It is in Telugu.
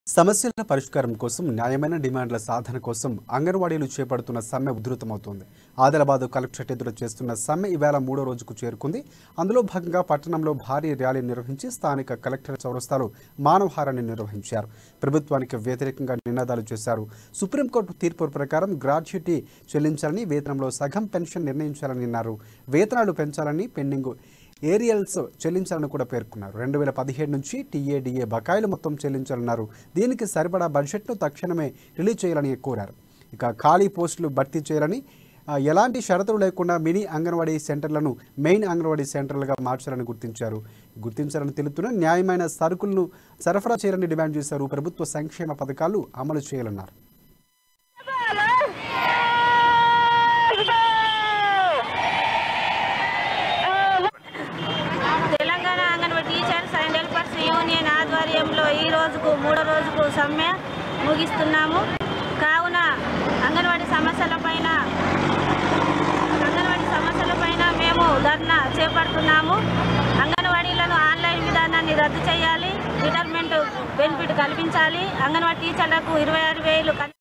సమస్యల పరిష్కారం కోసం న్యాయమైన డిమాండ్ల సాధన కోసం అంగన్వాడీలు చేపడుతున్న సమ్మె ఉధృతమవుతోంది ఆదిలాబాద్ కలెక్టరేట్ ఎదుట చేస్తున్న సమ్మె ఈవేళ మూడో రోజుకు చేరుకుంది అందులో భాగంగా పట్టణంలో భారీ ర్యాలీ నిర్వహించి స్థానిక కలెక్టర్ చౌరస్తాలో మానవహారాన్ని నిర్వహించారు ప్రభుత్వానికి వ్యతిరేకంగా నినాదాలు చేశారు సుప్రీంకోర్టు తీర్పు ప్రకారం గ్రాడ్యుటీ చెల్లించాలని వేతనంలో సగం పెన్షన్ నిర్ణయించాలని అన్నారు వేతనాలు పెంచాలని పెండింగ్ ఏరియల్స్ చెల్లించాలని కూడా పేర్కొన్నారు రెండు వేల పదిహేడు నుంచి టీఏడీఏ బకాయిలు మొత్తం చెల్లించాలన్నారు దీనికి సరిపడా బడ్జెట్ను తక్షణమే రిలీజ్ చేయాలని కోరారు ఇక ఖాళీ పోస్టులు భర్తీ చేయాలని ఆ, ఎలాంటి షరతులు లేకుండా మినీ అంగన్వాడీ సెంటర్లను మెయిన్ అంగన్వాడీ సెంటర్లుగా మార్చాలని గుర్తించారు గుర్తించాలని తెలుపుతున్న న్యాయమైన సరుకులను సరఫరా చేయాలని డిమాండ్ చేశారు ప్రభుత్వ సంక్షేమ పథకాలు అమలు చేయాలన్నారు Telangana anganwadi teachers and helpers union ఆధ్వర్యంలో ఈ రోజుకు మూడో రోజుకు సమ్మె ముగిస్తున్నాము కావున అంగన్వాడీ సమస్యలపైన అంగన్వాడీ సమస్యలపైన మేము ధర్నా చేపడుతున్నాము అంగన్వాడీలను ఆన్లైన్ విధానాన్ని రద్దు చేయాలి రిటైర్మెంట్ బెనిఫిట్ కల్పించాలి అంగన్వాడీ టీచర్లకు ఇరవై ఆరు వేలు కల్-